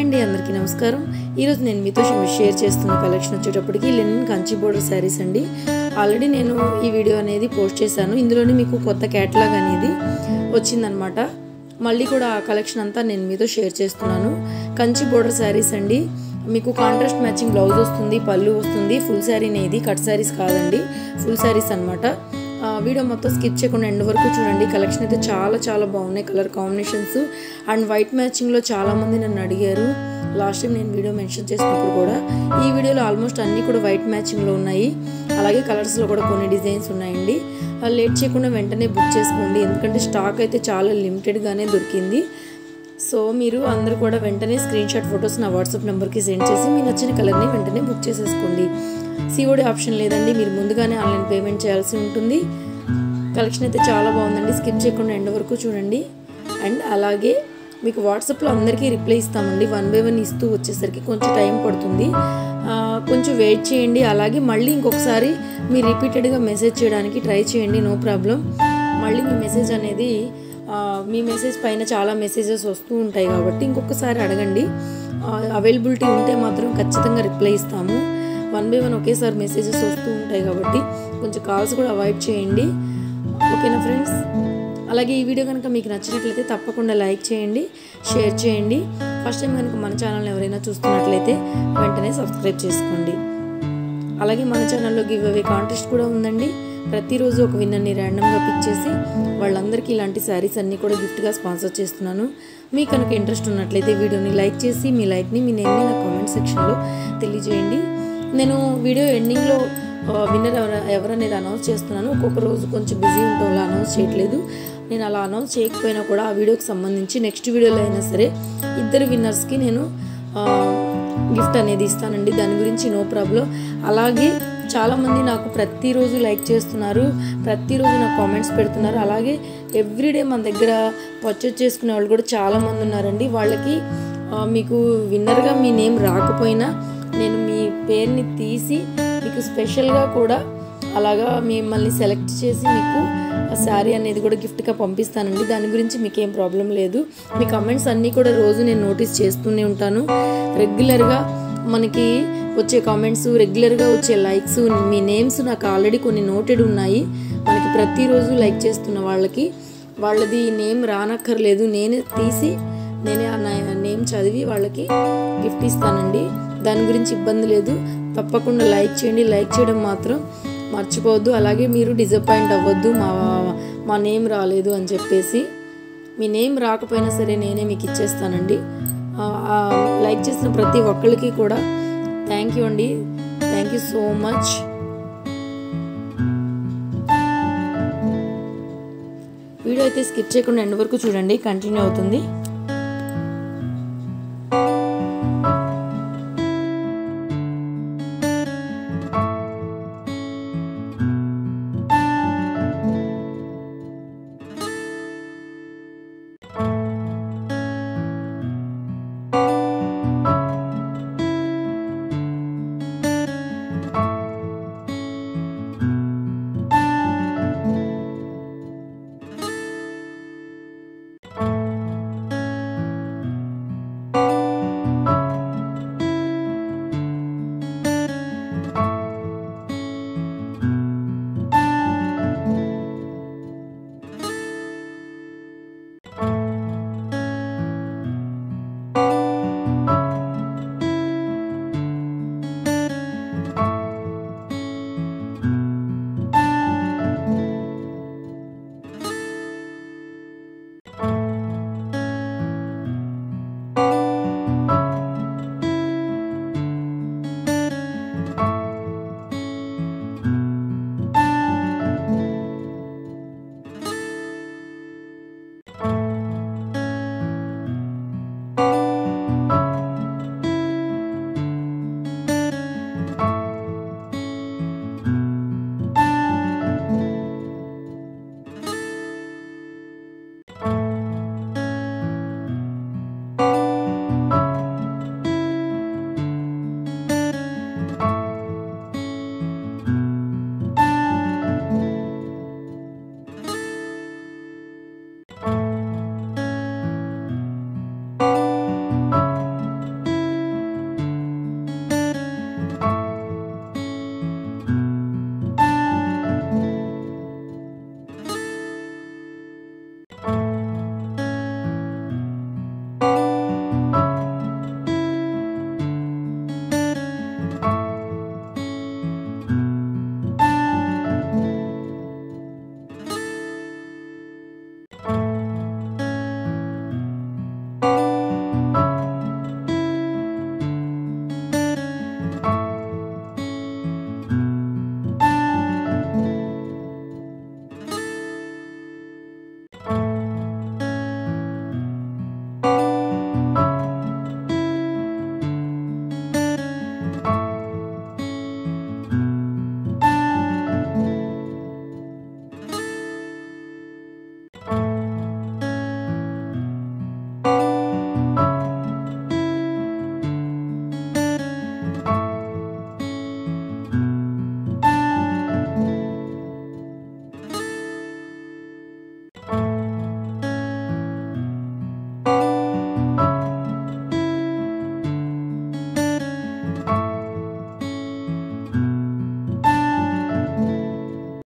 అండి అందరికీ నమస్కారం ఈరోజు నేను మీతో షేర్ చేస్తున్న కలెక్షన్ వచ్చేటప్పటికి లెనిన్ కంచి బోర్డర్ శారీస్ అండి ఆల్రెడీ నేను ఈ వీడియో అనేది పోస్ట్ చేశాను ఇందులోనే మీకు కొత్త క్యాటలాగ్ అనేది వచ్చిందనమాట మళ్ళీ కూడా ఆ కలెక్షన్ అంతా నేను మీతో షేర్ చేస్తున్నాను కంచి బోర్డర్ శారీస్ అండి మీకు కాంట్రాస్ట్ మ్యాచింగ్ బ్లౌజ్ వస్తుంది పళ్ళు వస్తుంది ఫుల్ శారీనే ఇది కట్ శారీస్ కాదండి ఫుల్ శారీస్ అనమాట వీడియో మొత్తం స్కిప్ చేయకుండా ఎండ్ వరకు చూడండి కలెక్షన్ అయితే చాలా చాలా బాగున్నాయి కలర్ కాంబినేషన్స్ అండ్ వైట్ మ్యాచింగ్లో చాలామంది నన్ను అడిగారు లాస్ట్ టైం నేను వీడియో మెన్షన్ చేసినప్పుడు కూడా ఈ వీడియోలో ఆల్మోస్ట్ అన్నీ కూడా వైట్ మ్యాచింగ్లో ఉన్నాయి అలాగే కలర్స్లో కూడా కొన్ని డిజైన్స్ ఉన్నాయండి లేట్ చేయకుండా వెంటనే బుక్ చేసుకోండి ఎందుకంటే స్టాక్ అయితే చాలా లిమిటెడ్గానే దొరికింది సో మీరు అందరూ కూడా వెంటనే స్క్రీన్ షాట్ ఫొటోస్ నా వాట్సాప్ నెంబర్కి సెండ్ చేసి మీ నచ్చిన కలర్ని వెంటనే బుక్ చేసేసుకోండి సిఓడి ఆప్షన్ లేదండి మీరు ముందుగానే ఆన్లైన్ పేమెంట్ చేయాల్సి ఉంటుంది కలెక్షన్ అయితే చాలా బాగుందండి స్కిప్ చేయకుండా ఎండ్ వరకు చూడండి అండ్ అలాగే మీకు వాట్సాప్లో అందరికీ రిప్లై ఇస్తామండి వన్ బై వన్ ఇస్తూ వచ్చేసరికి కొంచెం టైం పడుతుంది కొంచెం వెయిట్ చేయండి అలాగే మళ్ళీ ఇంకొకసారి మీరు రిపీటెడ్గా మెసేజ్ చేయడానికి ట్రై చేయండి నో ప్రాబ్లం మళ్ళీ మీ మెసేజ్ అనేది మీ మెసేజ్ పైన చాలా మెసేజెస్ వస్తూ ఉంటాయి కాబట్టి ఇంకొకసారి అడగండి అవైలబిలిటీ ఉంటే మాత్రం ఖచ్చితంగా రిప్లై ఇస్తాము వన్ బై వన్ ఒకేసారి మెసేజెస్ వస్తూ ఉంటాయి కాబట్టి కొంచెం కాల్స్ కూడా అవాయిడ్ చేయండి ఓకేనా ఫ్రెండ్స్ అలాగే ఈ వీడియో కనుక మీకు నచ్చినట్లయితే తప్పకుండా లైక్ చేయండి షేర్ చేయండి ఫస్ట్ టైం కనుక మన ఛానల్ ఎవరైనా చూస్తున్నట్లయితే వెంటనే సబ్స్క్రైబ్ చేసుకోండి అలాగే మన ఛానల్లో గివ్ అవే కాంటెస్ట్ కూడా ఉందండి ప్రతిరోజు ఒక విన్నర్ని ర్యాండమ్గా పిక్ చేసి వాళ్ళందరికీ ఇలాంటి శారీస్ అన్నీ కూడా గిఫ్ట్గా స్పాన్సర్ చేస్తున్నాను మీకు కనుక ఇంట్రెస్ట్ ఉన్నట్లయితే వీడియోని లైక్ చేసి మీ లైక్ని మీ నేమ్ని నా కామెంట్ సెక్షన్లో తెలియజేయండి నేను వీడియో ఎండింగ్లో విన్నర్ ఎవర ఎవరనేది అనౌన్స్ చేస్తున్నాను ఒక్కొక్క రోజు కొంచెం బిజీ ఉండటం వల్ల అనౌన్స్ చేయట్లేదు నేను అలా అనౌన్స్ చేయకపోయినా కూడా ఆ వీడియోకి సంబంధించి నెక్స్ట్ వీడియోలో అయినా సరే ఇద్దరు విన్నర్స్కి నేను గిఫ్ట్ అనేది ఇస్తానండి దాని గురించి నో ప్రాబ్లం అలాగే చాలామంది నాకు ప్రతిరోజు లైక్ చేస్తున్నారు ప్రతిరోజు నాకు కామెంట్స్ పెడుతున్నారు అలాగే ఎవ్రీడే మన దగ్గర పర్చేజ్ చేసుకునే వాళ్ళు కూడా చాలామంది ఉన్నారండి వాళ్ళకి మీకు విన్నర్గా మీ నేమ్ రాకపోయినా నేను మీ పేరుని తీసి మీకు స్పెషల్గా కూడా అలాగా మిమ్మల్ని సెలెక్ట్ చేసి మీకు శారీ అనేది కూడా గిఫ్ట్గా పంపిస్తానండి దాని గురించి మీకు ఏం ప్రాబ్లం లేదు మీ కమెంట్స్ అన్నీ కూడా రోజు నేను నోటీస్ చేస్తూనే ఉంటాను రెగ్యులర్గా మనకి వచ్చే కామెంట్స్ రెగ్యులర్గా వచ్చే లైక్స్ మీ నేమ్స్ నాకు ఆల్రెడీ కొన్ని నోటెడ్ ఉన్నాయి మనకి ప్రతిరోజు లైక్ చేస్తున్న వాళ్ళకి వాళ్ళది నేమ్ రానక్కర్లేదు నేనే తీసి నేనే ఆ నేమ్ చదివి వాళ్ళకి గిఫ్ట్ ఇస్తానండి దాని గురించి ఇబ్బంది లేదు తప్పకుండా లైక్ చేయండి లైక్ చేయడం మాత్రం మర్చిపోవద్దు అలాగే మీరు డిసప్పాయింట్ అవ్వద్దు మా మా నేమ్ రాలేదు అని చెప్పేసి మీ నేమ్ రాకపోయినా సరే నేనే మీకు ఇచ్చేస్తానండి లైక్ చేసిన ప్రతి ఒక్కరికి కూడా థ్యాంక్ యూ అండి thank you so much video అయితే స్కిప్ చేయకుండా ఎండ్ వరకు చూడండి కంటిన్యూ అవుతుంది